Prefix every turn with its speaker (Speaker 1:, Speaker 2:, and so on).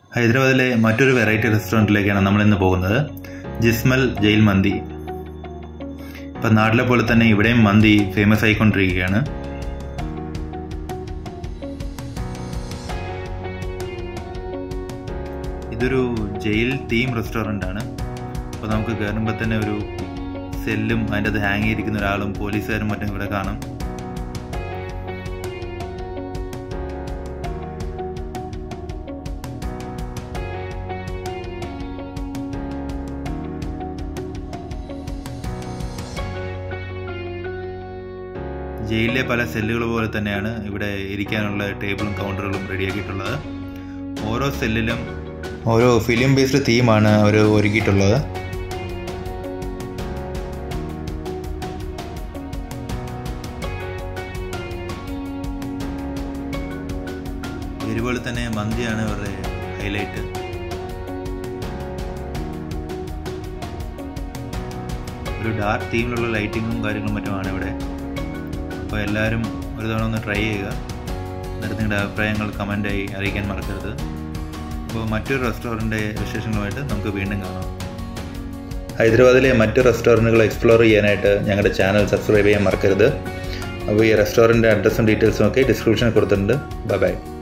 Speaker 1: ഹൈദരാബാദിലെ മറ്റൊരു വെറൈറ്റി റെസ്റ്റോറൻറ്റിലേക്കാണ് നമ്മളിന്ന് പോകുന്നത് ജിസ്മൽ ജയിൽ മന്തി ഇപ്പം നാട്ടിലെ പോലെ തന്നെ ഇവിടെയും മന്തി ഫേമസ് ആയിക്കൊണ്ടിരിക്കുകയാണ് ഇതൊരു ജയിൽ തീം റെസ്റ്റോറൻ്റ് ആണ് അപ്പോൾ നമുക്ക് കയറുമ്പോൾ തന്നെ ഒരു സെല്ലും അതിൻ്റെ അത് ഹാങ് ചെയ്തിരിക്കുന്ന ഒരാളും പോലീസുകാരും മറ്റും ഇവിടെ കാണാം ജയിലിലെ പല സെല്ലുകൾ പോലെ തന്നെയാണ് ഇവിടെ ഇരിക്കാനുള്ള ടേബിളും കൗണ്ടറുകളും റെഡിയാക്കിയിട്ടുള്ളത് ഓരോ സെല്ലിലും ഓരോ ഫിലിം ബേസ്ഡ് തീമാണ് അവർ ഒരുക്കിയിട്ടുള്ളത് ഇതുപോലെ തന്നെ മന്തിയാണ് അവരുടെ ഹൈലൈറ്റ് ഒരു ഡാർക്ക് തീമിലുള്ള ലൈറ്റിങ്ങും കാര്യങ്ങളും മറ്റുമാണ് ഇവിടെ അപ്പോൾ എല്ലാവരും ഒരു തവണ ഒന്ന് ട്രൈ ചെയ്യുക എന്നിട്ട് നിങ്ങളുടെ അഭിപ്രായങ്ങൾ കമൻ്റായി അറിയിക്കാൻ മറക്കരുത് അപ്പോൾ മറ്റൊരു റെസ്റ്റോറൻറ്റ് വിശേഷങ്ങളുമായിട്ട് നമുക്ക് വീണ്ടും കാണാം ഹൈദരാബാദിലെ മറ്റ് റെസ്റ്റോറൻറ്റുകൾ എക്സ്പ്ലോർ ചെയ്യാനായിട്ട് ഞങ്ങളുടെ ചാനൽ സബ്സ്ക്രൈബ് ചെയ്യാൻ മറക്കരുത് അപ്പോൾ ഈ റെസ്റ്റോറൻറ്റ് അഡ്രസ്സും ഡീറ്റെയിൽസും ഒക്കെ ഡിസ്ക്രിപ്ഷനിൽ കൊടുത്തിട്ടുണ്ട് ബൈ ബൈ